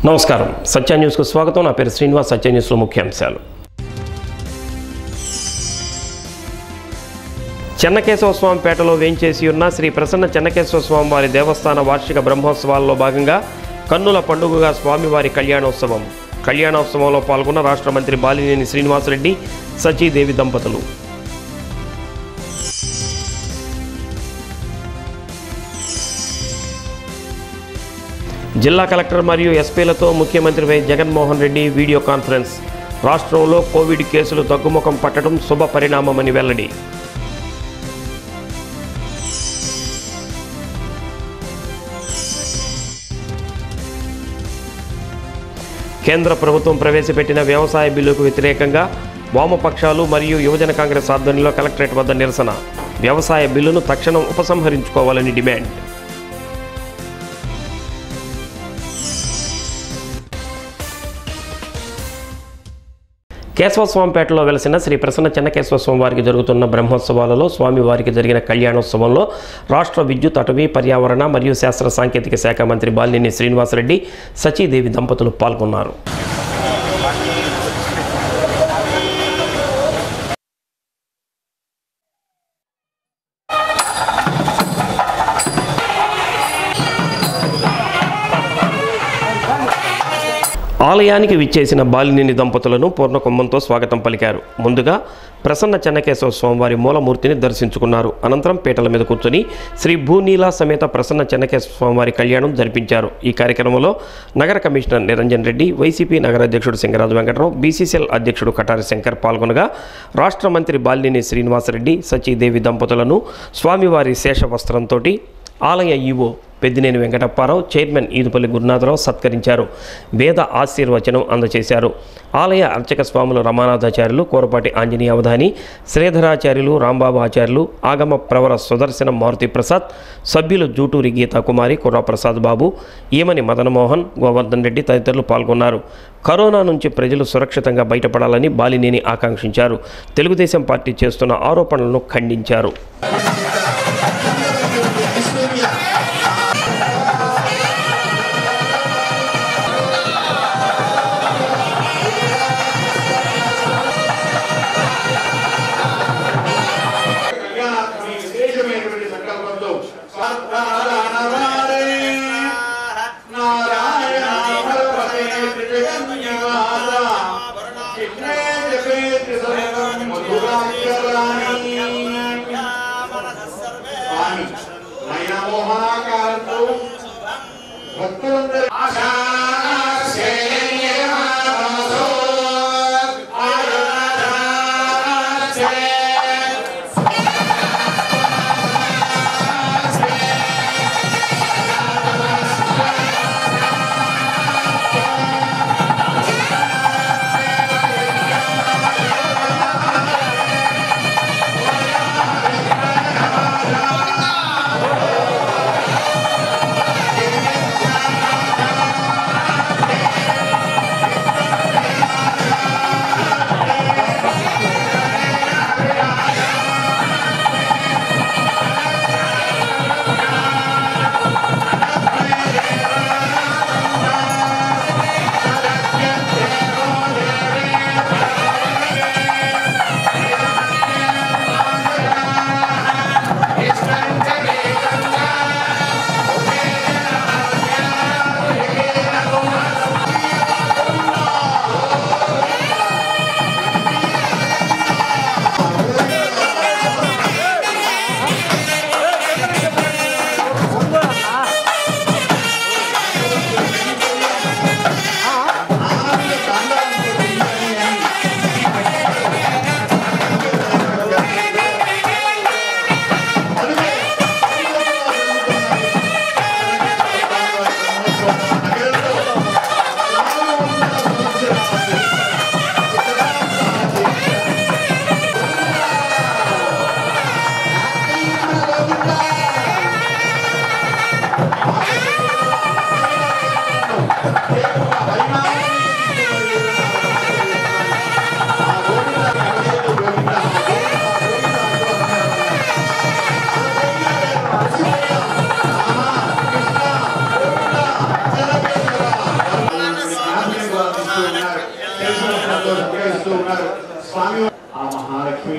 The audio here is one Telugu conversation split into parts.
నమస్కారం సత్య న్యూస్కు స్వాగతం నా పేరు శ్రీనివాస్ సత్య న్యూస్లో ముఖ్యాంశాలు చెన్నకేశవ స్వామి పేటలో వేంచేసి ఉన్న శ్రీ ప్రసన్న చెన్నకేశవ స్వామి వారి దేవస్థాన వార్షిక బ్రహ్మోత్సవాల్లో భాగంగా కన్నుల పండుగగా స్వామివారి కళ్యాణోత్సవం కళ్యాణోత్సవంలో పాల్గొన్న రాష్ట్ర మంత్రి బాలినేని శ్రీనివాసరెడ్డి సచీదేవి దంపతులు జిల్లా కలెక్టర్ మరియు ఎస్పీలతో ముఖ్యమంత్రి Y Jaganmohan Reddy video conference రాష్ట్రంలో కోవిడ్ కేసులు తగ్గుముఖం పట్టడం శుభ పరిణామమని వెల్లడి కేంద్ర ప్రభుత్వం ప్రవేశపెట్టిన వ్యవసాయ బిల్లుకు వ్యతిరేకంగా వామపక్షాలు మరియు యువజన కాంగ్రెస్ ఆధ్వర్యంలో కలెక్టరేట్ వద్ద నిరసన వ్యవసాయ బిల్లును తక్షణం ఉపసంహరించుకోవాలని డిమాండ్ కేశవస్వామిపేటలో వెలసిన శ్రీ ప్రసన్న చెన్నకేశవ స్వామి వారికి జరుగుతున్న బ్రహ్మోత్సవాలలో స్వామివారికి జరిగిన కళ్యాణోత్సవంలో రాష్ట్ర విద్యుత్ అటవీ పర్యావరణ మరియు శాస్త్ర సాంకేతిక శాఖ మంత్రి బాలినేని శ్రీనివాసరెడ్డి సచీదేవి దంపతులు పాల్గొన్నారు ఆలయానికి విచ్చేసిన బాలినేని దంపతులను పూర్ణకుంభంతో స్వాగతం పలికారు ముందుగా ప్రసన్న చెన్నకేశవ స్వామివారి మూలమూర్తిని దర్శించుకున్నారు అనంతరం పీటల మీద కూర్చొని శ్రీ భూనీల సమేత ప్రసన్న చెన్నకేశవ స్వామివారి కళ్యాణం జరిపించారు ఈ కార్యక్రమంలో నగర కమిషనర్ నిరంజన్ రెడ్డి వైసీపీ నగర అధ్యక్షుడు సింగరాజు వెంకటరావు బీసీసీఎల్ అధ్యక్షుడు కటారి శంకర్ పాల్గొనగా రాష్ట్ర మంత్రి బాలినేని శ్రీనివాసరెడ్డి సచీదేవి దంపతులను స్వామివారి శేష వస్త్రంతో ఆలయ ఈవో పెద్దినేని వెంకటప్పారావు చైర్మన్ ఈదుపల్లి గురునాథరావు సత్కరించారు వేద ఆశీర్వచనం అందజేశారు ఆలయ అర్చక స్వాములు రమానాథాచార్యులు కోరపాటి ఆంజనేయ అవధాని శ్రీధరాచార్యులు రాంబాబు ఆచార్యులు ఆగమ ప్రవర సుదర్శనం మారుతి ప్రసాద్ సభ్యులు జూటూరి గీతాకుమారి కుర్రాప్రసాద్ బాబు ఈమని మదనమోహన్ గోవర్ధన్ రెడ్డి తదితరులు పాల్గొన్నారు కరోనా నుంచి ప్రజలు సురక్షితంగా బయటపడాలని బాలినేని ఆకాంక్షించారు తెలుగుదేశం పార్టీ చేస్తున్న ఆరోపణలను ఖండించారు కళ్యాణాత్మక విశేషమైనటువంటి సంకల్పంతో సాధారణవారే నారాయణ భగవతే జగన్నివాస చిత్రే జపేతి సర్వం మధురాక్షరాణి స్వామి నయన మోహనాకారంతో భక్తులందరూ ఆశా ఆ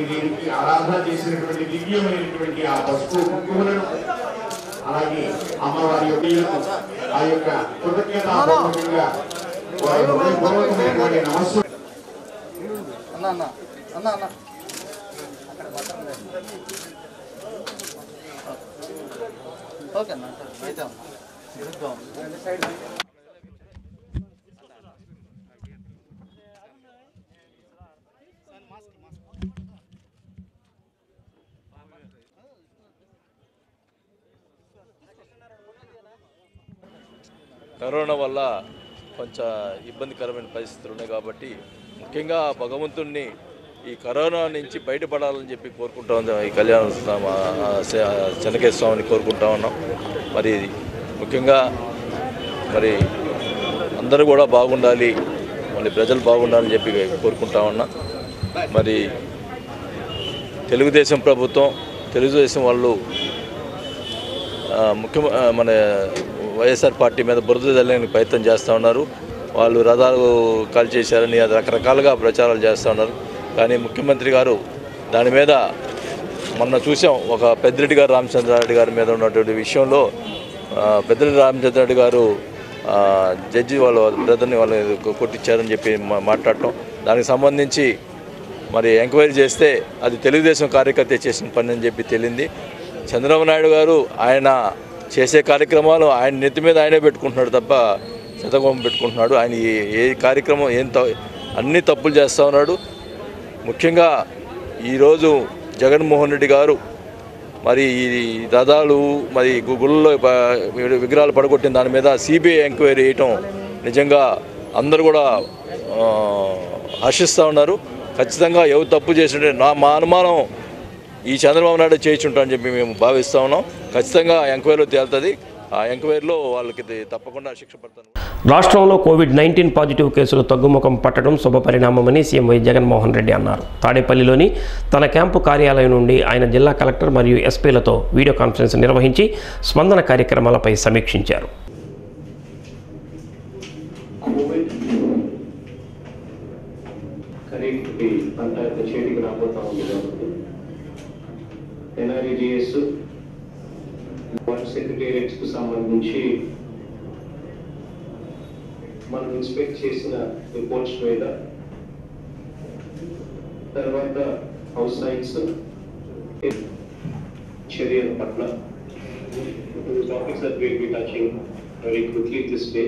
దీనికి ఆరాధన చేసినటువంటి దివ్యమైనటువంటి ఆ పసుపు కుంకుమలను అలాగే అమ్మవారి యొక్క ఆ యొక్క కృతజ్ఞతాపూర్వకంగా వారి హృదయపూర్వకమైనటువంటి నమస్సు అన్న అన్న అన్న అన్న అక్కడ మాత్రం లేదు. ఓకే అన్న అయితే అన్న తిరుగుతాం సైడ్ కరోనా వల్ల కొంచెం ఇబ్బందికరమైన పరిస్థితులు ఉన్నాయి కాబట్టి ముఖ్యంగా భగవంతుణ్ణి ఈ కరోనా నుంచి బయటపడాలని చెప్పి కోరుకుంటా ఉంది ఈ కళ్యాణ స్వామి, ఆ, శ- చెన్నకేశ్వర స్వామిని కోరుకుంటా ఉన్నాం మరి ముఖ్యంగా మరి అందరూ కూడా బాగుండాలి మళ్ళీ ప్రజలు బాగుండాలని చెప్పి కోరుకుంటా ఉన్నా మరి తెలుగుదేశం ప్రభుత్వం తెలుగుదేశం వాళ్ళు ఆ, ముఖ్య ఆ, మన వైఎస్ఆర్ పార్టీ మీద బురద జల్లడానికి ప్రయత్నం చేస్తూ ఉన్నారు వాళ్ళు రథాలు కాల్ చేశారని అది రకరకాలుగా ప్రచారాలు చేస్తూ ఉన్నారు కానీ ముఖ్యమంత్రి గారు దాని మీద మొన్న చూసాం ఒక పెద్దిరెడ్డి గారు రామచంద్రారెడ్డి గారి మీద ఉన్నటువంటి విషయంలో ఆ, పెద్దిరెడ్డి రామచంద్రారెడ్డి గారు ఆ, జడ్జి వాళ్ళ బ్రదర్ని వాళ్ళు కొట్టించారని చెప్పి మా- మాట్లాడటం దానికి సంబంధించి మరి ఎంక్వైరీ చేస్తే అది తెలుగుదేశం కార్యకర్త చేసిన పని అని చెప్పి తెలియంది చంద్రబాబు నాయుడు గారు ఆయన చేసే కార్యక్రమాలు ఆయన నెత్తి మీద ఆయనే పెట్టుకుంటున్నాడు తప్ప శతకోపం పెట్టుకుంటున్నాడు ఆయన ఏ- ఏ కార్యక్రమం ఏం త అన్ని తప్పులు చేస్తూ ఉన్నాడు ముఖ్యంగా ఈరోజు జగన్మోహన్ రెడ్డి గారు మరి ఈ రథాలు మరి గు- గుళ్ళలో ప- విగ్రహాలు పడగొట్టిన దాని మీద సిబిఐ ఎంక్వైరీ చేయటం నిజంగా అందరూ కూడా ఆ, హర్షిస్తూ ఉన్నారు ఖచ్చితంగా ఎవరు తప్పు చేసింటే నా మా అనుమానం ఈ చంద్రబాబు నాయుడు చేయించుంటా అని చెప్పి మేము భావిస్తూ ఉన్నాం ఖచ్చితంగా ఎంక్వైరీలో తేలుతుంది ఆ ఎంక్వైరీలో వాళ్ళకి ఇది తప్పకుండా శిక్ష పడతాను రాష్ట్రంలో కోవిడ్ నైన్టీన్ పాజిటివ్ కేసులు తగ్గుముఖం పట్టడం శుభపరిణామమని సీఎం వై జగన్మోహన్ రెడ్డి అన్నారు తాడేపల్లిలోని తన క్యాంపు కార్యాలయం నుండి ఆయన జిల్లా కలెక్టర్ మరియు ఎస్పీలతో వీడియో కాన్ఫరెన్స్ నిర్వహించి స్పందన కార్యక్రమాలపై సమీక్షించారు కోవిడ్ ఖరీఫ్కి పంట యొక్క చేతికి రాబోతా ఉంది కాబట్టి ఎన్ఆర్ఈజిఎస్ వాటర్ సెక్రటేరియట్స్ కు సంబంధించి మనం ఇన్స్పెక్ట్ చేసిన రిపోర్ట్స్ మీద తర్వాత హౌస్ సైన్స్ చర్యల పట్ల topics that will be touching very quickly this day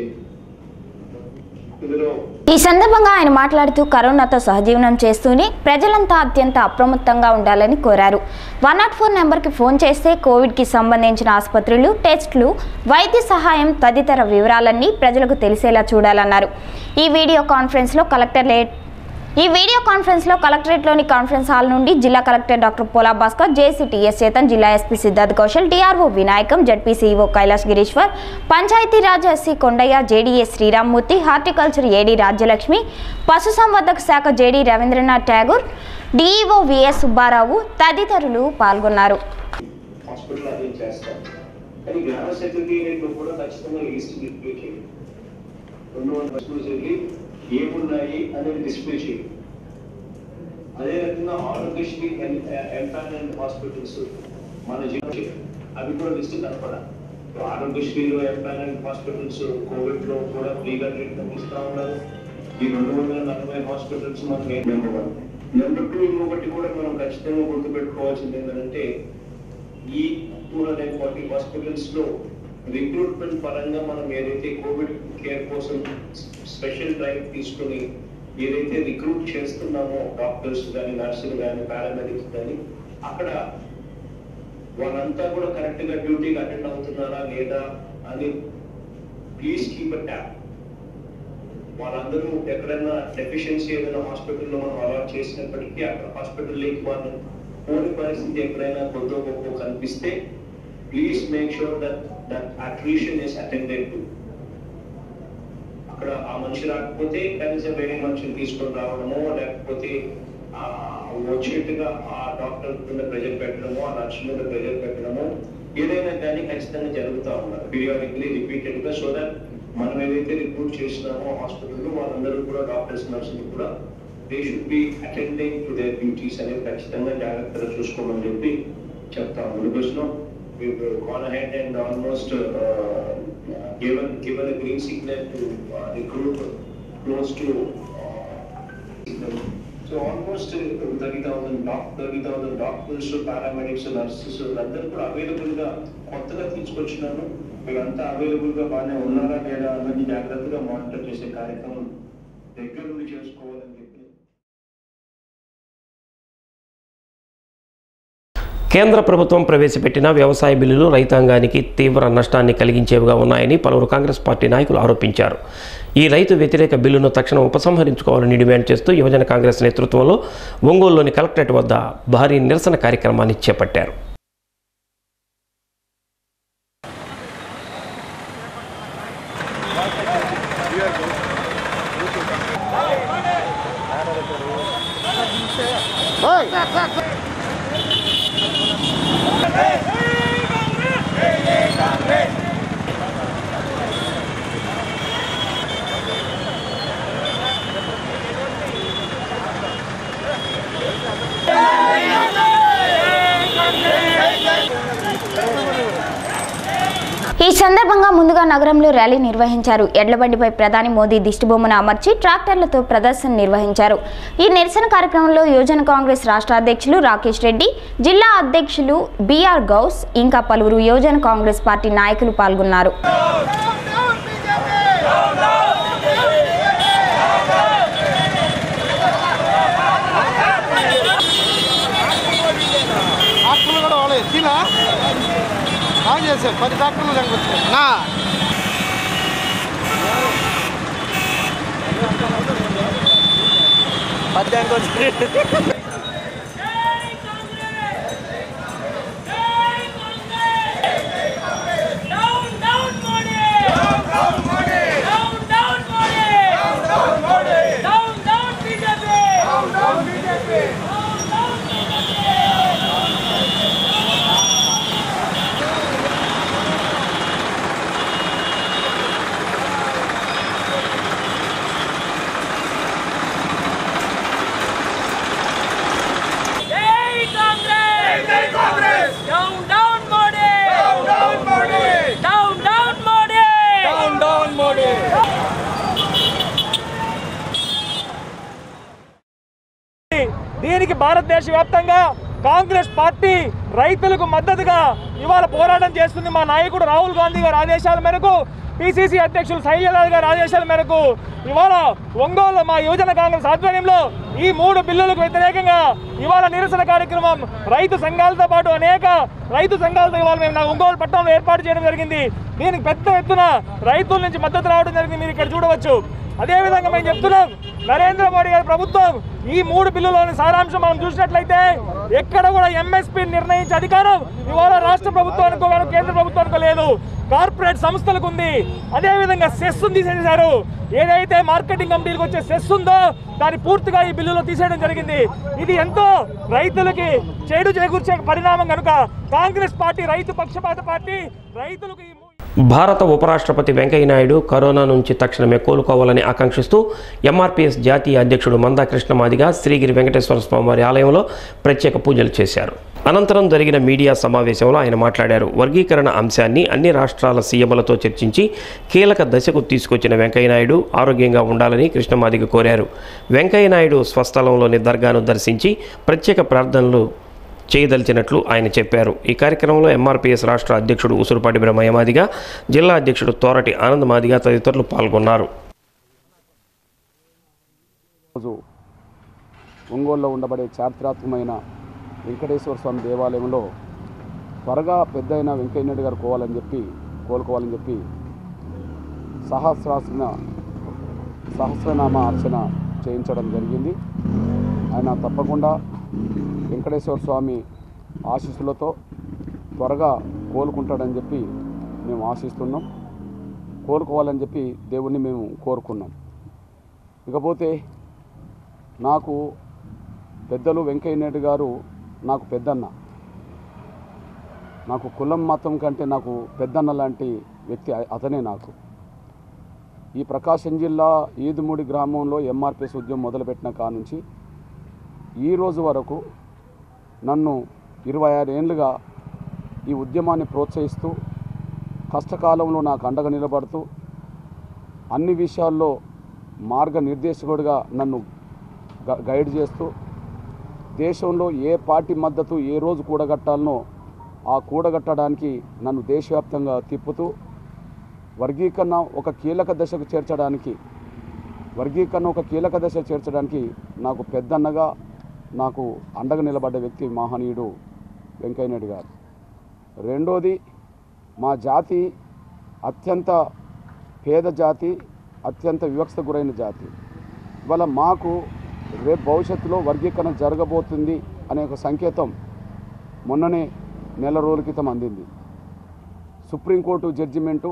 ఇందులో ఈ సందర్భంగా ఆయన మాట్లాడుతూ కరోనాతో సహజీవనం చేస్తూనే ప్రజలంతా అత్యంత అప్రమత్తంగా ఉండాలని కోరారు వన్ నాట్ ఫోర్ నెంబర్కి ఫోన్ చేస్తే కోవిడ్కి సంబంధించిన ఆసుపత్రులు టెస్టులు వైద్య సహాయం తదితర వివరాలన్నీ ప్రజలకు తెలిసేలా చూడాలన్నారు ఈ వీడియో కాన్ఫరెన్స్లో కలెక్టర్ లే ఈ వీడియో కాన్ఫరెన్స్లో కలెక్టరేట్లోని కాన్ఫరెన్స్ హాల్ నుండి జిల్లా కలెక్టర్ డాక్టర్ పోలా భాస్కర్ జేసీ టీఎస్ చేతన్ జిల్లా SP Siddharth Kaushal DRO Vinayakam ZP CEO Kailash Gireeshwar Panchayati Raj SC Kondaiah JDS Sriramamurthy horticulture ఏడీ రాజ్యలక్ష్మి పశుసంవర్ధక శాఖ JD Rabindranath Tagore DEO VS Subbarao తదితరులు పాల్గొన్నారు హాస్పిటల్ అదే చేస్తాం కానీ గ్రామ సెక్రటేరియట్ కూడా ఖచ్చితంగా లిస్ట్ డిస్ప్లే చేయాలి రెండు వందల ఎక్స్క్లూజివ్లీ ఏమున్నాయి అనేది డిస్ప్లే చేయాలి అదే రకంగా ఆరోగ్యశ్రీ ఎంపానల్ హాస్పిటల్స్ మన జిల్లా చేయాలి అవి కూడా లిస్ట్ కనపడాలి ఆరోగ్యశ్రీలో ఎంపానల్ హాస్పిటల్స్ కోవిడ్ లో కూడా ఫ్రీగా ట్రీట్మెంట్ ఇస్తా ఉన్నారు ఈ రెండు వందల నలభై హాస్పిటల్స్ మనం నెంబర్ వన్ నెంబర్ టూ ఇంకొకటి కూడా మనం ఖచ్చితంగా గుర్తుపెట్టుకోవాల్సింది ఏంటంటే ఈ టూ హండ్రెడ్ ఫార్టీ హాస్పిటల్స్ లో రిక్రూట్మెంట్ పరంగా మనం ఏదైతే కోవిడ్ కేర్ కోసం స్పెషల్ డ్రైవ్ తీసుకుని ఏదైతే రిక్రూట్ చేస్తున్నామో డాక్టర్స్ కానీ నర్సులు కానీ పారామెడిక్స్ కానీ అక్కడ వాళ్ళంతా కూడా కరెక్ట్ గా డ్యూటీకి అటెండ్ అవుతున్నారా లేదా అని ప్లీజ్ కీప్ అ ట్యాప్ వాళ్ళందరూ ఎక్కడైనా డెఫిషియన్సీ ఏదైనా హాస్పిటల్లో మనం అలాట్ చేసినప్పటికీ అక్కడ హాస్పిటల్లోకి వాళ్ళు పోని పరిస్థితి ఎక్కడైనా కొద్దో గొప్ప కనిపిస్తే please make sure that that attrition is attended to అక్కడ ఆ మనిషి రాకపోతే కనీసం వేరే మనిషిని తీసుకొని రావడమో లేకపోతే ఆ వచ్చేట్టుగా ఆ డాక్టర్ మీద ప్రెజర్ పెట్టడమో ఆ నర్స్ మీద ప్రెజర్ పెట్టడమో ఏదైనా కానీ ఖచ్చితంగా జరుగుతూ ఉన్నారు పీరియాడిక్లీ రిపీటెడ్ గా సో దట్ మనం ఏదైతే రిక్రూట్ చేసినామో హాస్పిటల్లో వాళ్ళందరూ కూడా డాక్టర్స్ నర్సులు కూడా they should be attending to their duties అనేది ఖచ్చితంగా జాగ్రత్తగా చూసుకోమని చెప్పి చెప్తాం అందుకోసం gone ahead and almost uh, given given a green signal to uh, recruit close to uh, so almost thirty thousand doc thirty thousand doctors paramedics nurses అందరూ కూడా అవైలబుల్ గా కొత్తగా తీసుకొచ్చినాను వీళ్ళంతా అవైలబుల్ గా బాగానే ఉన్నారా లేదా అన్నది జాగ్రత్తగా మానిటర్ చేసే కార్యక్రమం దగ్గర నుండి చేసుకోవాలని చెప్పి కేంద్ర ప్రభుత్వం ప్రవేశపెట్టిన వ్యవసాయ బిల్లులు రైతాంగానికి తీవ్ర నష్టాన్ని కలిగించేవిగా ఉన్నాయని పలువురు కాంగ్రెస్ పార్టీ నాయకులు ఆరోపించారు ఈ రైతు వ్యతిరేక బిల్లును తక్షణం ఉపసంహరించుకోవాలని డిమాండ్ చేస్తూ యువజన కాంగ్రెస్ నేతృత్వంలో ఒంగోలులోని కలెక్టరేట్ వద్ద భారీ నిరసన కార్యక్రమాన్ని చేపట్టారు ఈ సందర్భంగా ముందుగా నగరంలో ర్యాలీ నిర్వహించారు ఎడ్లబండిపై ప్రధాని మోదీ దిష్టిబొమ్మను అమర్చి ట్రాక్టర్లతో ప్రదర్శన నిర్వహించారు ఈ నిరసన కార్యక్రమంలో యువజన కాంగ్రెస్ రాష్ట్ర అధ్యక్షులు రాకేష్ రెడ్డి జిల్లా అధ్యక్షులు బిఆర్ గౌస్ ఇంకా పలువురు యువజన కాంగ్రెస్ పార్టీ నాయకులు పాల్గొన్నారు ట్రాక్టర్లు కూడా వాళ్ళు ఎత్తినా బాగా చేశారు పది ట్రాక్టర్లు కనిపించారు నా Down, down, Modi! Down, down, Modi! Down, down, Modi! Down, down, Modi! Down, down, BJP! Down, down, BJP! Down, down, BJP! Jai Congress! Jai Congress! Down, down, Modi! Down, down, Modi! Down, down, Modi! Down, down, Modi! దీనికి భారతదేశ వ్యాప్తంగా కాంగ్రెస్ పార్టీ రైతులకు మద్దతుగా ఇవాళ పోరాటం చేస్తుంది మా నాయకుడు రాహుల్ గాంధీ గారి ఆదేశాల మేరకు పిసిసి అధ్యక్షులు సయ్యలాల్ గారి ఆదేశాల మేరకు ఇవాళ ఒంగోలు మా యువజన కాంగ్రెస్ ఆధ్వర్యంలో ఈ మూడు బిల్లులకు వ్యతిరేకంగా ఇవాళ నిరసన కార్యక్రమం రైతు సంఘాలతో పాటు అనేక రైతు సంఘాలతో ఇవాళ మేము నా ఒంగోలు పట్టణంలో ఏర్పాటు చేయడం జరిగింది దీనికి పెద్ద ఎత్తున రైతుల నుంచి మద్దతు రావడం జరిగింది మీరు ఇక్కడ చూడవచ్చు అదేవిధంగా మేము చెప్తున్నాం నరేంద్ర మోడీ గారి ప్రభుత్వం ఈ మూడు బిల్లులోని సారాంశం మనం చూసినట్లయితే ఎక్కడ కూడా ఎంఎస్పీ నిర్ణయించే అధికారం ఇవాళ రాష్ట్ర ప్రభుత్వానికో కానీ కేంద్ర ప్రభుత్వానికో లేదు కార్పొరేట్ సంస్థలకు ఉంది అదేవిధంగా సెస్ తీసేశారు ఏదైతే మార్కెటింగ్ కమిటీలకు వచ్చే సెస్ ఉందో దాన్ని పూర్తిగా ఈ బిల్లులో తీసేయడం జరిగింది ఇది ఎంతో రైతులకి చెడు చేకూర్చే పరిణామం కనుక కాంగ్రెస్ పార్టీ రైతు పక్షపాత పార్టీ రైతులకు ఈ మూ- భారత ఉపరాష్ట్రపతి వెంకయ్యనాయుడు కరోనా నుంచి తక్షణమే కోలుకోవాలని ఆకాంక్షిస్తూ ఎంఆర్పీఎస్ జాతీయ అధ్యక్షుడు మందా కృష్ణమాదిగా శ్రీగిరి వెంకటేశ్వర స్వామివారి ఆలయంలో ప్రత్యేక పూజలు చేశారు అనంతరం జరిగిన మీడియా సమావేశంలో ఆయన మాట్లాడారు వర్గీకరణ అంశాన్ని అన్ని రాష్ట్రాల సీఎంలతో చర్చించి కీలక దశకు తీసుకొచ్చిన వెంకయ్యనాయుడు ఆరోగ్యంగా ఉండాలని కృష్ణమాదిగ కోరారు వెంకయ్యనాయుడు స్వస్థలంలోని దర్గాను దర్శించి ప్రత్యేక ప్రార్థనలు చేయదలిచినట్లు ఆయన చెప్పారు ఈ కార్యక్రమంలో ఎంఆర్పీఎస్ రాష్ట్ర అధ్యక్షుడు ఉసురుపాటి బ్రహ్మయ్యమాదిగా జిల్లా అధ్యక్షుడు తోరటి ఆనందమాదిగా తదితరులు పాల్గొన్నారు రోజు ఒంగోలులో ఉండబడే చారిత్రాత్మకమైన వెంకటేశ్వర స్వామి దేవాలయంలో త్వరగా పెద్ద అయిన వెంకయ్యనాయుడు గారు కోవాలని చెప్పి కోలుకోవాలని చెప్పి సహస్రాసన సహస్రనామ అర్చన చేయించడం జరిగింది ఆయన తప్పకుండా వెంకటేశ్వర స్వామి ఆశీస్సులతో త్వరగా కోలుకుంటాడని చెప్పి మేము ఆశిస్తున్నాం కోలుకోవాలని చెప్పి దేవుణ్ణి మేము కోరుకున్నాం ఇకపోతే నాకు పెద్దలు వెంకయ్య నాయుడు గారు నాకు పెద్దన్న నాకు కులం మతం కంటే నాకు పెద్దన్న లాంటి వ్యక్తి అ- అతనే నాకు ఈ ప్రకాశం జిల్లా ఈదుమూడి గ్రామంలో ఎంఆర్పిఎస్ ఉద్యమం మొదలుపెట్టిన కాడ నుంచి ఈ రోజు వరకు నన్ను ఇరవై ఆరు ఏళ్ళుగా ఈ ఉద్యమాన్ని ప్రోత్సహిస్తూ కష్టకాలంలో నాకు అండగా నిలబడుతూ అన్ని విషయాల్లో మార్గనిర్దేశకుడిగా నన్ను గ- గైడ్ చేస్తూ దేశంలో ఏ పార్టీ మద్దతు ఏ రోజు కూడగట్టాలనో ఆ కూడగట్టడానికి నన్ను దేశవ్యాప్తంగా తిప్పుతూ వర్గీకరణ ఒక కీలక దశకు చేర్చడానికి వర్గీకరణ ఒక కీలక దశ చేర్చడానికి నాకు పెద్దన్నగా నాకు అండగా నిలబడ్డ వ్యక్తి మహనీయుడు వెంకయ్యనాయుడు గారు రెండోది మా జాతి అత్యంత పేద జాతి అత్యంత వివక్షత గురైన జాతి ఇవాళ మాకు రేపు భవిష్యత్తులో వర్గీకరణ జరగబోతుంది అనే ఒక సంకేతం మొన్ననే నెల రోజుల క్రితం అందింది సుప్రీంకోర్టు జడ్జిమెంటు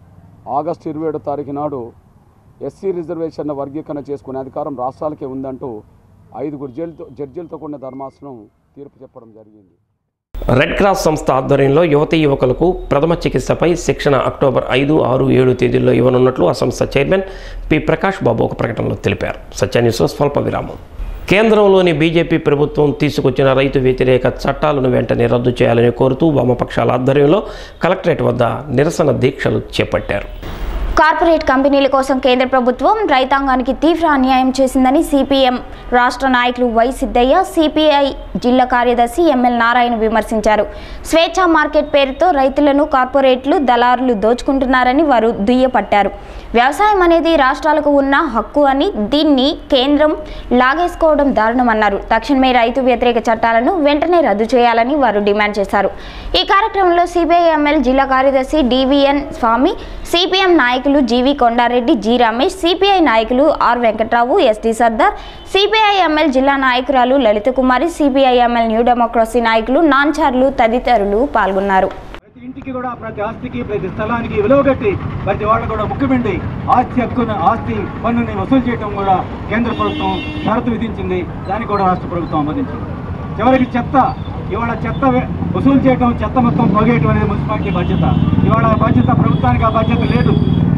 ఆగస్టు ఇరవై ఏడో తారీఖు నాడు ఎస్సీ రిజర్వేషన్ల వర్గీకరణ చేసుకునే అధికారం రాష్ట్రాలకే ఉందంటూ ఐదుగురు జడ్జిలతో జడ్జిలతో కూడిన ధర్మాసనం తీర్పు చెప్పడం జరిగింది రెడ్ క్రాస్ సంస్థ ఆధ్వర్యంలో యువతీ యువకులకు ప్రథమ చికిత్సపై శిక్షణ అక్టోబర్ ఐదు ఆరు ఏడు తేదీల్లో ఇవ్వనున్నట్లు ఆ సంస్థ చైర్మన్ పి ప్రకాష్ బాబు ఒక ప్రకటనలో తెలిపారు సత్యాన్యూస్లో స్వల్ప విరామం కేంద్రంలోని బీజేపీ ప్రభుత్వం తీసుకొచ్చిన రైతు వ్యతిరేక చట్టాలను వెంటనే రద్దు చేయాలని కోరుతూ వామపక్షాల ఆధ్వర్యంలో కలెక్టరేట్ వద్ద నిరసన దీక్షలు చేపట్టారు కార్పొరేట్ కంపెనీల కోసం కేంద్ర ప్రభుత్వం రైతాంగానికి తీవ్ర అన్యాయం చేసిందని సిపిఎం రాష్ట్ర నాయకులు వై సిద్ధయ్య సిపిఐ జిల్లా కార్యదర్శి ఎంఎల్ నారాయణ విమర్శించారు స్వేచ్ఛా మార్కెట్ పేరుతో రైతులను కార్పొరేట్లు దళారులు దోచుకుంటున్నారని వారు దుయ్యపట్టారు వ్యవసాయం అనేది రాష్ట్రాలకు ఉన్న హక్కు అని దీన్ని కేంద్రం లాగేసుకోవడం దారుణమన్నారు తక్షణమే రైతు వ్యతిరేక చట్టాలను వెంటనే రద్దు చేయాలని వారు డిమాండ్ చేశారు ఈ కార్యక్రమంలో సిపిఐ ఎంఎల్ జిల్లా కార్యదర్శి డివిఎన్ స్వామి సిపిఎం నాయకులు GV Kondareddy G Ramesh CPI నాయకులు R Venkatrao SD Sardar CPI ML జిల్లా నాయకురాలు Lalitha Kumari CPI ML New Democracy నాయకులు నాన్చార్లు తదితరులు పాల్గొన్నారు ప్రతి ఇంటికి కూడా ప్రతి ఆస్తికి ప్రతి స్థలానికి విలువ కట్టి ప్రతి వాళ్ళు కూడా ముక్కుపిండి ఆస్తి హక్కును ఆస్తి పన్నుని వసూలు చేయడం కూడా కేంద్ర ప్రభుత్వం షరతు విధించింది దాన్ని కూడా రాష్ట్ర ప్రభుత్వం ఆమోదించింది చివరికి చెత్త ఇవాళ చెత్త వే- వసూలు చేయడం చెత్త మొత్తం పొగేయటం అనేది మున్సిపాలిటీ బాధ్యత ఇవాళ ఆ బాధ్యత ప్రభుత్వానికి ఆ బాధ్యత లేదు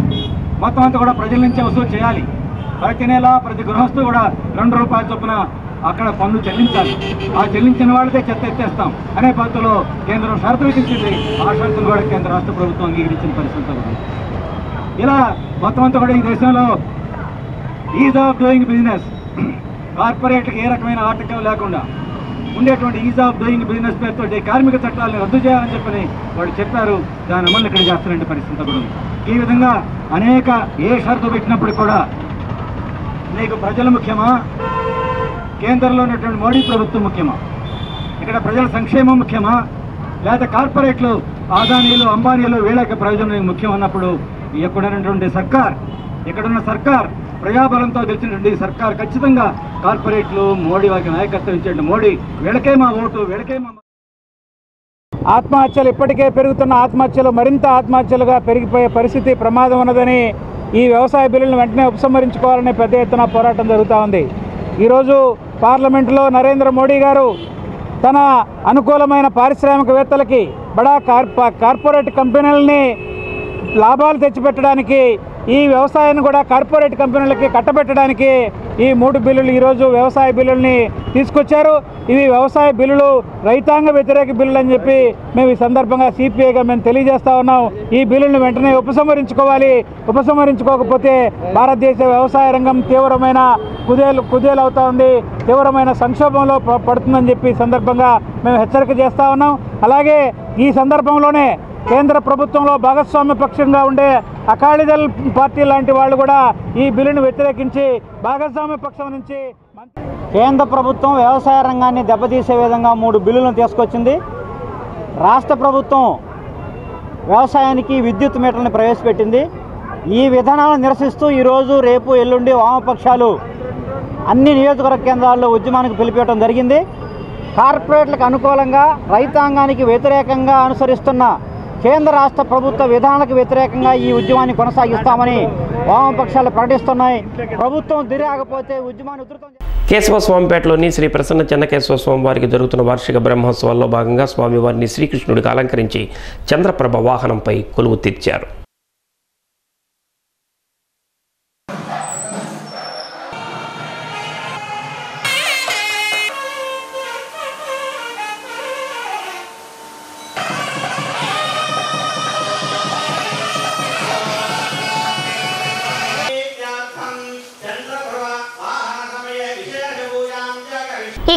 మొత్తం అంతా కూడా ప్రజల నుంచే వసూలు చేయాలి ప్రతి నెల ప్రతి గృహస్థు కూడా రెండు రూపాయల చొప్పున అక్కడ పన్ను చెల్లించాలి ఆ చెల్లించిన వాళ్ళకే చెత్త ఎత్తేస్తాం అనే పద్ధతిలో కేంద్రం షరతు విధించింది ఆ షరతులు కూడా కేంద్ర రాష్ట్ర ప్రభుత్వం అంగీకరించిన పరిస్థితి ఉంది ఇలా మొత్తం అంతా కూడా ఈ దేశంలో ఈజ్ ఆఫ్ డూయింగ్ బిజినెస్ కార్పొరేట్కి ఏ రకమైన ఆటంకం లేకుండా ఉండేటువంటి ఈజ్ ఆఫ్ డూయింగ్ బిజినెస్ పేరుతో కార్మిక చట్టాలను రద్దు చేయాలని చెప్పని వాళ్ళు చెప్పారు దాని అమలు ఇక్కడ చేస్తున్న పరిస్థితి కూడా ఉంది ఈ విధంగా అనేక ఏ షరతు పెట్టినప్పుడు కూడా నీకు ప్రజలు ముఖ్యమా కేంద్రంలో ఉన్నటువంటి మోడీ ప్రభుత్వం ముఖ్యమా ఇక్కడ ప్రజల సంక్షేమం ముఖ్యమా లేదా కార్పొరేట్లు ఆదానీలు అంబానీలు వీళ్ళకి ప్రయోజనం ముఖ్యం అన్నప్పుడు ఎక్కడున్నటువంటి సర్కార్ ఇక్కడున్న సర్కార్ ప్రజాబలంతో గెలిచినటువంటి ఈ సర్కార్ ఖచ్చితంగా కార్పొరేట్లు మోడీ వారికి నాయకత్వం ఇచ్చేటువంటి మోడీ వీళ్ళకే మా ఓటు వీళ్ళకే మా ఆత్మహత్యలు ఇప్పటికే పెరుగుతున్న ఆత్మహత్యలు మరింత ఆత్మహత్యలుగా పెరిగిపోయే పరిస్థితి ప్రమాదం ఉన్నదని ఈ వ్యవసాయ బిల్లులను వెంటనే ఉపసంహరించుకోవాలని పెద్ద ఎత్తున పోరాటం జరుగుతూ ఉంది ఈరోజు పార్లమెంటులో నరేంద్ర మోడీ గారు తన అనుకూలమైన పారిశ్రామికవేత్తలకి బడా కార్ప కార్పొరేట్ కంపెనీలని లాభాలు తెచ్చిపెట్టడానికి ఈ వ్యవసాయాన్ని కూడా కార్పొరేట్ కంపెనీలకి కట్టబెట్టడానికి ఈ మూడు బిల్లులు ఈరోజు వ్యవసాయ బిల్లుల్ని తీసుకొచ్చారు ఇవి వ్యవసాయ బిల్లులు రైతాంగ వ్యతిరేక బిల్లులు అని చెప్పి మేము ఈ సందర్భంగా సిపిఐగా మేము తెలియజేస్తా ఉన్నాం ఈ బిల్లులను వెంటనే ఉపసంహరించుకోవాలి ఉపసంహరించుకోకపోతే భారతదేశ వ్యవసాయ రంగం తీవ్రమైన కుదేలు కుదేలు అవుతా ఉంది తీవ్రమైన సంక్షోభంలో ప- పడుతుందని చెప్పి ఈ సందర్భంగా మేము హెచ్చరిక చేస్తా ఉన్నాం అలాగే ఈ సందర్భంలోనే కేంద్ర ప్రభుత్వంలో భాగస్వామ్య పక్షంగా ఉండే అకాలీదళ్ పార్టీ లాంటి వాళ్ళు కూడా ఈ బిల్లును వ్యతిరేకించి భాగస్వామ్య పక్షం నుంచి కేంద్ర ప్రభుత్వం వ్యవసాయ రంగాన్ని దెబ్బతీసే విధంగా మూడు బిల్లులను తీసుకొచ్చింది రాష్ట్ర ప్రభుత్వం వ్యవసాయానికి విద్యుత్ మీటర్లను ప్రవేశపెట్టింది ఈ విధానాలను నిరసిస్తూ ఈరోజు రేపు ఎల్లుండి వామపక్షాలు అన్ని నియోజకవర్గ కేంద్రాల్లో ఉద్యమానికి పిలిపించడం జరిగింది కార్పొరేట్లకు అనుకూలంగా రైతాంగానికి వ్యతిరేకంగా అనుసరిస్తున్న కేంద్ర రాష్ట్ర ప్రభుత్వ విధానాలకు వ్యతిరేకంగా ఈ ఉద్యమాన్ని కొనసాగిస్తామని వామపక్షాలు ప్రకటిస్తున్నాయి ప్రభుత్వం దిరాగపోతే ఉద్యమాన్ని ఉధృతం కేశవ స్వామిపేటలోని శ్రీ ప్రసన్న చెన్నకేశవ స్వామి వారికి జరుగుతున్న వార్షిక బ్రహ్మోత్సవాల్లో భాగంగా స్వామివారిని శ్రీకృష్ణుడికి అలంకరించి చంద్రప్రభ వాహనంపై కొలువు తీర్చారు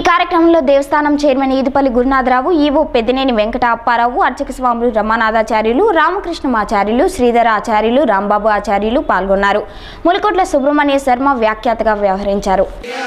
కార్యక్రమంలో దేవస్థానం చైర్మన్ ఈదుపల్లి గురునాథరావు ఈవో పెద్దినేని వెంకట అప్పారావు అర్చక స్వాములు రమానాథాచార్యులు రామకృష్ణమాచార్యులు శ్రీధర ఆచార్యులు రాంబాబు ఆచార్యులు పాల్గొన్నారు ములికొట్ల సుబ్రహ్మణ్య శర్మ వ్యాఖ్యాతగా వ్యవహరించారు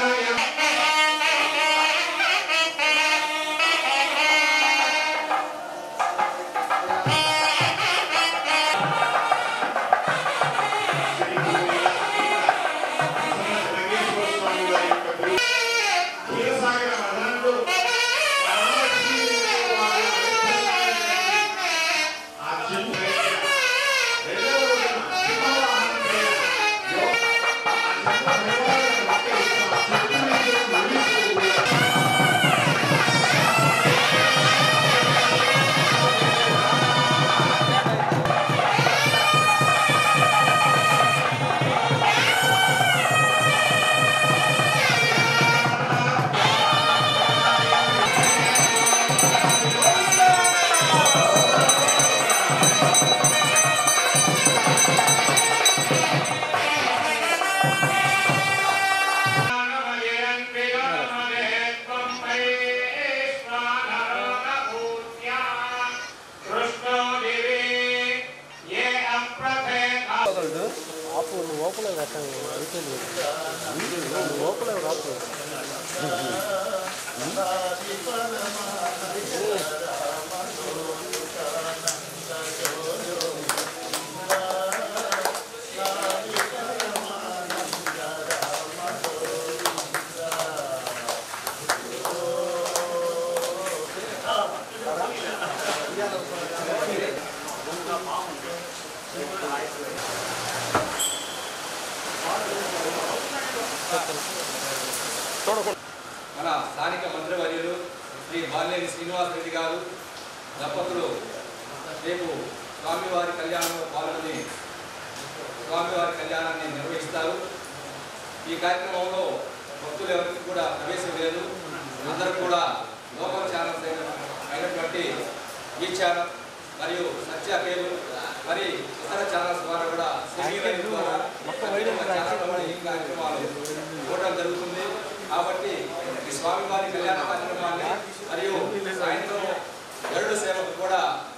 మన స్థానిక మంత్రివర్యులు శ్రీ బాలినేని శ్రీనివాస్ రెడ్డి గారు దంపతులు రేపు స్వామివారి కళ్యాణంలో పాల్గొని స్వామివారి కళ్యాణాన్ని నిర్వహిస్తారు ఈ కార్యక్రమంలో భక్తులు ఎవరికి కూడా ప్రవేశం లేదు అందరూ కూడా లోకల్ ఛానల్స్ అయిన- అయినటువంటి ఈ ఛానల్ మరియు సత్య కేబుల్ మరి ఇతర ఛానల్స్ ద్వారా కూడా సినీ లైవ్ ద్వారా ఛానల్లో ఈ కార్యక్రమాలు చూడడం జరుగుతుంది కాబట్టి ఈ స్వామివారి కళ్యాణ కార్యక్రమాన్ని మరియు సాయంత్రం గరుడు సేవకు కూడా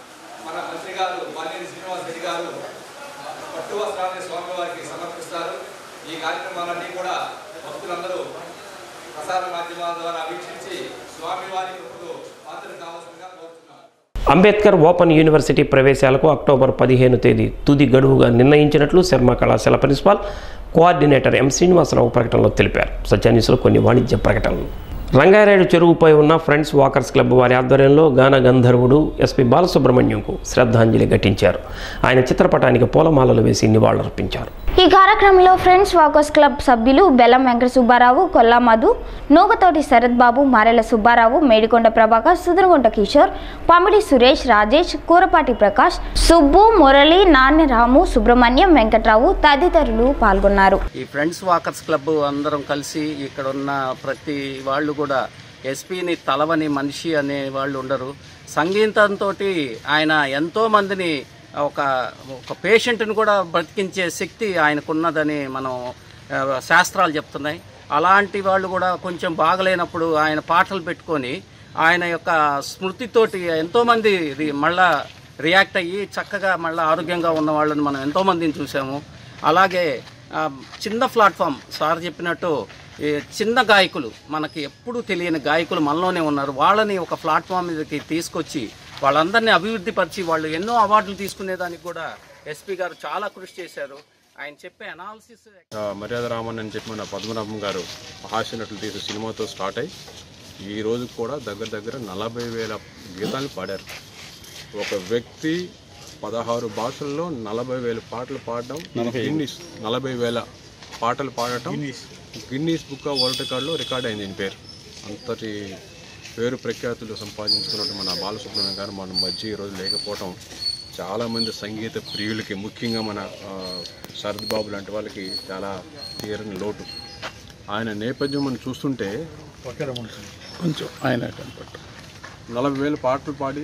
మన మంత్రి గారు బాలినేని శ్రీనివాస్ రెడ్డి గారు పట్టు వస్త్రాన్ని స్వామివారికి సమర్పిస్తారు ఈ కార్యక్రమాలన్నీ కూడా భక్తులందరూ ప్రసార మాధ్యమాల ద్వారా వీక్షించి స్వామివారి కృపకు పాత్ర కావాల్సిందిగా కోరుతున్నాను అంబేద్కర్ ఓపెన్ యూనివర్సిటీ ప్రవేశాలకు అక్టోబర్ పదిహేను తేదీ తుది గడువుగా నిర్ణయించినట్లు శర్మ కళాశాల ప్రిన్సిపాల్ కోఆర్డినేటర్ ఎం శ్రీనివాసరావు ప్రకటనలో తెలిపారు సత్యాన్యూస్లో కొన్ని వాణిజ్య ప్రకటనలు రంగారాయుడు చెరువుపై ఉన్న ఫ్రెండ్స్ వాకర్స్ క్లబ్ వారి ఆధ్వర్యంలో గాన గంధర్వుడు ఎస్పి బాలసుబ్రహ్మణ్యంకు శ్రద్ధాంజలి ఘటించారు ఆయన చిత్రపటానికి పూలమాలలు వేసి నివాళులర్పించారు ఈ కార్యక్రమంలో ఫ్రెండ్స్ వాకర్స్ క్లబ్ సభ్యులు బెల్లం వెంకట సుబ్బారావు కొల్లా మధు నూగతోటి శరత్ బాబు మారెల సుబ్బారావు మేడికొండ ప్రభాకర్ సుదరగొండ కిషోర్ పమిడి సురేష్ రాజేష్ కూరపాటి ప్రకాష్ సుబ్బు మురళి నాణ్యరాము సుబ్రహ్మణ్యం వెంకట్రావు తదితరులు పాల్గొన్నారు ఈ ఫ్రెండ్స్ వాకర్స్ క్లబ్ అందరం కలిసి ఇక్కడ ఉన్న ప్రతి వాళ్ళు కూడా ఎస్పీని తలవని మనిషి అనే వాళ్ళు ఉండరు సంగీతంతో ఆయన ఎంతో మందిని ఒక ఒక పేషెంట్ని కూడా బ్రతికించే శక్తి ఆయనకున్నదని మనం ఆ, శాస్త్రాలు చెప్తున్నాయి అలాంటి వాళ్ళు కూడా కొంచెం బాగలేనప్పుడు ఆయన పాటలు పెట్టుకొని ఆయన యొక్క స్మృతితోటి ఎంతోమంది రి- మళ్ళా రియాక్ట్ అయ్యి చక్కగా మళ్ళీ ఆరోగ్యంగా ఉన్న వాళ్ళని మనం ఎంతోమందిని చూసాము అలాగే ఆ, చిన్న ప్లాట్ఫామ్ సార్ చెప్పినట్టు ఈ చిన్న గాయకులు మనకి ఎప్పుడూ తెలియని గాయకులు మనలోనే ఉన్నారు వాళ్ళని ఒక ప్లాట్ఫామ్ మీదకి తీసుకొచ్చి వాళ్ళందరినీ అభివృద్ధి పరిచి వాళ్ళు ఎన్నో అవార్డులు తీసుకునేదానికి కూడా ఎస్పీ గారు చాలా కృషి చేశారు ఆయన చెప్పే అనాలిసిస్ ఆ, మర్యాద రామన్ అని చెప్పి మన పద్మనాభం గారు హాస్యనటులు తీసే సినిమాతో స్టార్ట్ అయ్యి ఈ రోజు కూడా దగ్గర దగ్గర నలభై వేల గీతాలు పాడారు ఒక వ్యక్తి పదహారు భాషల్లో నలభై వేల పాటలు పాడడం గిన్నీస్ నలభై వేల పాటలు పాడటం గిన్నీస్ బుక్ ఆఫ్ వరల్డ్ రికార్డులో రికార్డ్ అయింది దీని పేరు అంతటి పేరు ప్రఖ్యాతులు సంపాదించుకున్నట్టు మన బాలసుబ్రహ్మణ్యం గారు మన మధ్య ఈరోజు లేకపోవడం చాలామంది సంగీత ప్రియులకి ముఖ్యంగా మన ఆ, శరత్ బాబు లాంటి వాళ్ళకి చాలా తీరని లోటు ఆయన నేపథ్యం మనం చూస్తుంటే కొంచెం ఆయన కనపట్టు నలభై వేల పాటలు పాడి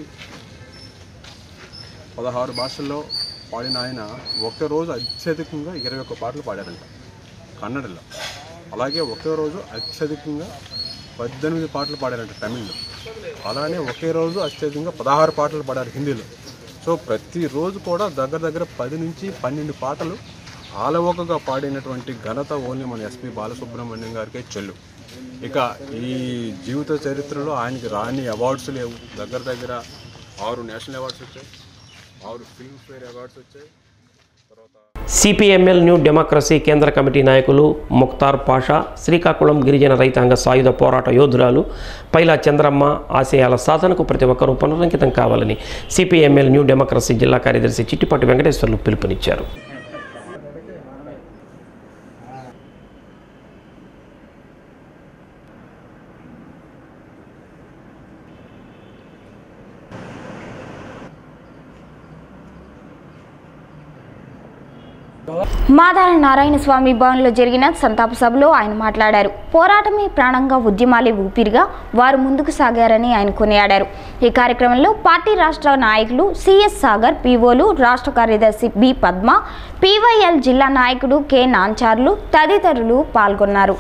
పదహారు భాషల్లో పాడిన ఆయన ఒకే రోజు అత్యధికంగా ఇరవై ఒక్క పాటలు పాడారంట కన్నడలో అలాగే ఒకే రోజు అత్యధికంగా పద్దెనిమిది పాటలు పాడారంట తమిళ్లో అలానే ఒకే రోజు అత్యధికంగా పదహారు పాటలు పాడారు హిందీలో సో ప్రతిరోజు కూడా దగ్గర దగ్గర పది నుంచి పన్నెండు పాటలు ఆలవోకగా పాడినటువంటి ఘనత ఓన్లీ మన ఎస్పి బాలసుబ్రహ్మణ్యం గారికే చెల్లు ఇక ఈ జీవిత చరిత్రలో ఆయనకి రాని అవార్డ్స్ లేవు దగ్గర దగ్గర ఆరు నేషనల్ అవార్డ్స్ వచ్చాయి ఆరు ఫిల్మ్ఫేర్ అవార్డ్స్ వచ్చాయి సిపిఎంఎల్ న్యూ డెమోక్రసీ కేంద్ర కమిటీ నాయకులు ముక్తార్ పాషా శ్రీకాకుళం గిరిజన రైతాంగ సాయుధ పోరాట యోధురాలు పైలా చంద్రమ్మ ఆశయాల సాధనకు ప్రతి ఒక్కరూ పునరంకితం కావాలని సిపిఎంఎల్ న్యూ డెమోక్రసీ జిల్లా కార్యదర్శి చిట్టిపాటి వెంకటేశ్వర్లు పిలుపునిచ్చారు మాదాల నారాయణ స్వామి భవన్లో జరిగిన సంతాప సభలో ఆయన మాట్లాడారు పోరాటమే ప్రాణంగా ఉద్యమాలే ఊపిరిగా వారు ముందుకు సాగారని ఆయన కొనియాడారు ఈ కార్యక్రమంలో పార్టీ రాష్ట్ర నాయకులు సిఎస్ సాగర్ పీఓలు రాష్ట్ర కార్యదర్శి బి పద్మ పీవైఎల్ జిల్లా నాయకుడు కె నాంచార్లు తదితరులు పాల్గొన్నారు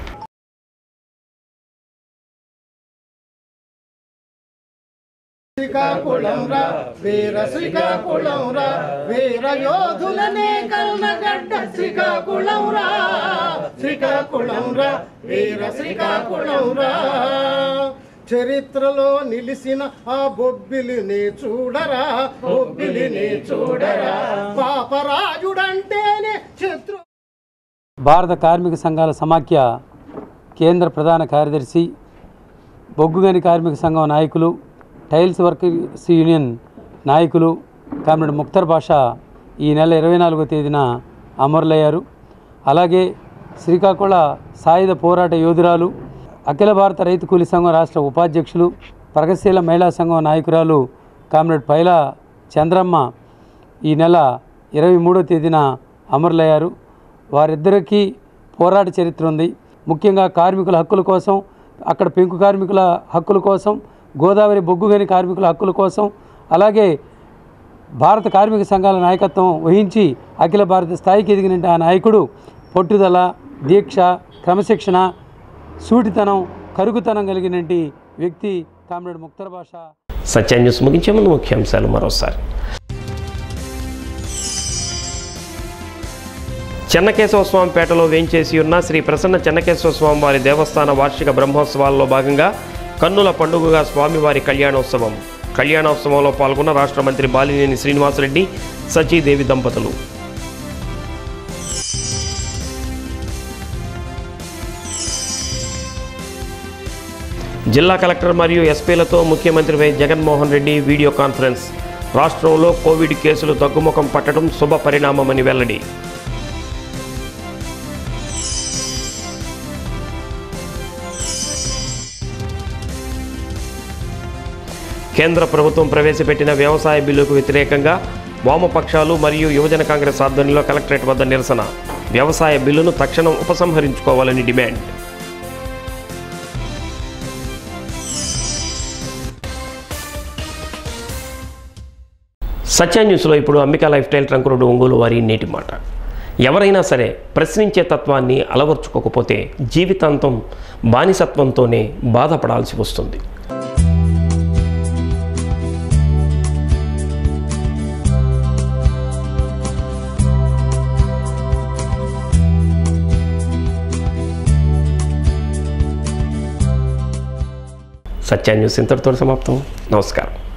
శ్రీకాకుళం రా వీర శ్రీకాకుళం రా వీర యోధులనే కల్నగడ్డ శ్రీకాకుళం రా శ్రీకాకుళం రా వీర శ్రీకాకుళం రా చరిత్రలో నిలిసిన ఆ బొబ్బిలిని చూడరా బొబ్బిలిని చూడరా పాపరాజుడంటేనే శత్రు భారత కార్మిక సంఘాల సమాఖ్య కేంద్ర ప్రధాన కార్యదర్శి బొగ్గుగని కార్మిక సంఘం నాయకులు టైల్స్ వర్కర్స్ యూనియన్ నాయకులు కామ్రేడ్ ముక్తర్ బాషా ఈ నెల ఇరవై నాలుగో తేదీన అమరులయ్యారు అలాగే శ్రీకాకుళ సాయుధ పోరాట యోధురాలు అఖిల భారత రైతు కూలీ సంఘం రాష్ట్ర ఉపాధ్యక్షులు ప్రగతిశీల మహిళా సంఘం నాయకురాలు కామ్రేడ్ పైలా చంద్రమ్మ ఈ నెల ఇరవై మూడో తేదీన అమరులయ్యారు వారిద్దరికీ పోరాట చరిత్ర ఉంది ముఖ్యంగా కార్మికుల హక్కుల కోసం అక్కడ పెంకు కార్మికుల హక్కుల కోసం గోదావరి బొగ్గుగని కార్మికుల హక్కుల కోసం అలాగే భారత కార్మిక సంఘాల నాయకత్వం వహించి అఖిల భారత స్థాయికి ఎదిగిన ఆ నాయకుడు పట్టుదల దీక్ష క్రమశిక్షణ సూటితనం కరుగుతనం కలిగినటువంటి వ్యక్తి కామ్రేడ్ ముక్తర్ భాష సత్య న్యూస్ ముగించే ముందు ముఖ్యాంశాలు మరోసారి చెన్నకేశవ స్వామి పేటలో వేంచేసి ఉన్న శ్రీ ప్రసన్న చెన్నకేశవ స్వామి వారి దేవస్థాన వార్షిక బ్రహ్మోత్సవాల్లో భాగంగా కన్నుల పండుగగా స్వామివారి కళ్యాణోత్సవం కళ్యాణోత్సవంలో పాల్గొన్న రాష్ట్ర మంత్రి బాలినేని శ్రీనివాసరెడ్డి సచీదేవి దంపతులు జిల్లా కలెక్టర్ మరియు ఎస్పీలతో ముఖ్యమంత్రి Y Jaganmohan Reddy video conference రాష్ట్రంలో కోవిడ్ కేసులు తగ్గుముఖం పట్టడం శుభ పరిణామమని వెల్లడి కేంద్ర ప్రభుత్వం ప్రవేశపెట్టిన వ్యవసాయ బిల్లుకు వ్యతిరేకంగా వామపక్షాలు మరియు యువజన కాంగ్రెస్ ఆధ్వర్యంలో కలెక్టరేట్ వద్ద నిరసన వ్యవసాయ బిల్లును తక్షణం ఉపసంహరించుకోవాలని డిమాండ్ సత్య న్యూస్లో ఇప్పుడు Ambika life style trunk road Ongole వారి నేటి మాట ఎవరైనా సరే ప్రశ్నించే తత్వాన్ని అలవర్చుకోకపోతే జీవితాంతం బానిసత్వంతోనే బాధపడాల్సి వస్తుంది సత్య న్యూస్ ఇంతటితో సమాప్తం నమస్కారం